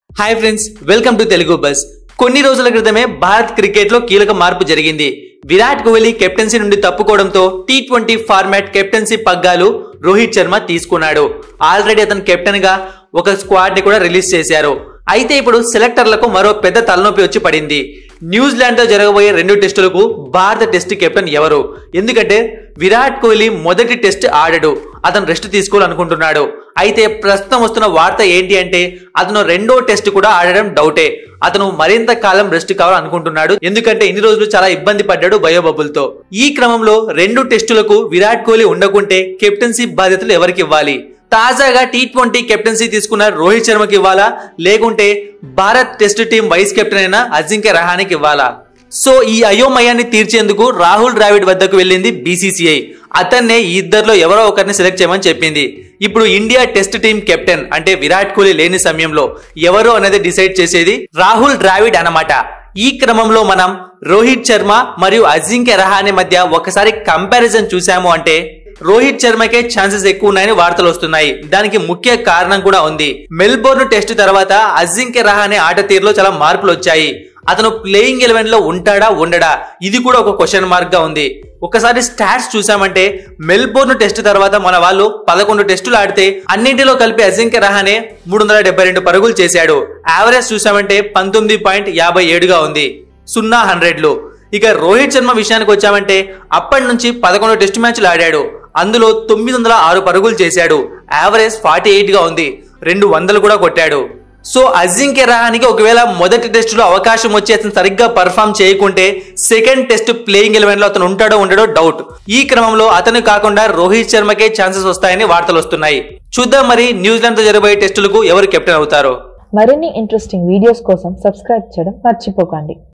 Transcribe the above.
hi friends welcome to Telugu bus కొన్ని రోజుల క్రితమే భారత్ క్రికెట్ లో కీలక మార్పు జరిగింది విరాట్ కోహ్లీ కెప్టెన్సీ నుండి తప్పుకోవడంతో టీ ట్వంటీ ఫార్మాట్ కెప్టెన్సీ పగ్గాలు రోహిత్ శర్మ తీసుకున్నాడు ఆల్రెడీ అతను కెప్టెన్ గా ఒక స్క్వాడ్ ని కూడా రిలీజ్ చేశారు అయితే ఇప్పుడు సెలెక్టర్లకు మరో పెద్ద తలనొప్పి వచ్చి పడింది న్యూజిలాండ్ తో జరగబోయే రెండు టెస్టులకు భారత టెస్ట్ కెప్టెన్ ఎవరు ఎందుకంటే విరాట్ కోహ్లీ మొదటి టెస్ట్ ఆడడు అతను రెస్ట్ తీసుకోవాలనుకుంటున్నాడు అయితే ప్రస్తుతం వస్తున్న వార్త ఏంటి అంటే అతను రెండో టెస్ట్ కూడా ఆడడం డౌటే అతను మరింత కాలం రెస్ట్ కావాలనుకుంటున్నాడు ఎందుకంటే ఇన్ని రోజులు చాలా ఇబ్బంది పడ్డాడు బయోబబుల్తో ఈ క్రమంలో రెండు టెస్టులకు విరాట్ కోహ్లీ ఉండకుంటే కెప్టెన్సీ బాధ్యతలు ఎవరికి ఇవ్వాలి తాజాగా టీ ట్వంటీ కెప్టెన్సీ తీసుకున్న రోహిత్ శర్మకి ఇవ్వాలా లేకుంటే Bharat test team vice captain అయిన అజింక్య రహానికి ఇవ్వాలా సో ఈ అయోమయాన్ని తీర్చేందుకు రాహుల్ ద్రావిడ్ వద్దకు వెళ్ళింది బీసీసీఐ అతన్నే ఈ ఇద్దరిలో ఎవరో ఒకరిని సెలెక్ట్ చేయమని చెప్పింది ఇప్పుడు ఇండియా టెస్ట్ టీం కెప్టెన్ అంటే విరాట్ కోహ్లీ లేని సమయంలో ఎవరు అనేది డిసైడ్ చేసేది రాహుల్ ద్రావిడ్ అన్నమాట ఈ క్రమంలో మనం రోహిత్ శర్మ మరియు అజింక్య రహానే మధ్య ఒకసారి కంపారిజన్ చూసాము అంటే రోహిత్ శర్మకే ఛాన్సెస్ ఎక్కువ ఉన్నాయని వార్తలు వస్తున్నాయి దానికి ముఖ్య కారణం కూడా ఉంది మెల్బోర్న్ టెస్ట్ తర్వాత అజింక్య రహానే ఆట తీరులో చాలా మార్పులు వచ్చాయి అతను ప్లేయింగ్ ఎలెవెన్ లో ఉంటాడా ఉండడా ఇది కూడా ఒక క్వశ్చన్ మార్క్ గా ఉంది ఒకసారి స్టాట్స్ చూసామంటే మెల్బోర్న్ టెస్ట్ తర్వాత మన వాళ్ళు పదకొండు టెస్టులు ఆడితే అన్నింటిలో కలిపి అజింక్య రహానే మూడు వందల డెబ్బై రెండు పరుగులు చేశాడు యావరేజ్ చూసామంటే పంతొమ్మిది పాయింట్ యాభై ఏడుగా ఉంది సున్నా హండ్రెడ్లు ఇక రోహిత్ శర్మ విషయానికి వచ్చామంటే అప్పటి నుంచి పదకొండు టెస్ట్ మ్యాచ్లు ఆడాడు అందులో తొమ్మిది వందల ఆరు పరుగులు చేశాడు యావరేజ్ ఫార్టీ ఎయిట్ గా ఉంది రెండు వందలు కూడా కొట్టాడు సో అజింక్య రహానికి ఒకవేళ మొదటి టెస్ట్ లో అవకాశం వచ్చి అతను సరిగ్గా పర్ఫామ్ చేయకుంటే సెకండ్ టెస్ట్ ప్లేయింగ్ ఎలెవెన్ లో అతను ఉంటాడో ఉండడో డౌట్ ఈ క్రమంలో అతను కాకుండా రోహిత్ శర్మకే ఛాన్సెస్ వస్తాయని వార్తలు వస్తున్నాయి చూద్దాం మరి న్యూజిలాండ్ తో జరగబోయే టెస్టులకు ఎవరు కెప్టెన్ అవుతారో మరిన్ని ఇంట్రెస్టింగ్ వీడియోస్ కోసం సబ్స్క్రైబ్ చేయడం మర్చిపోకండి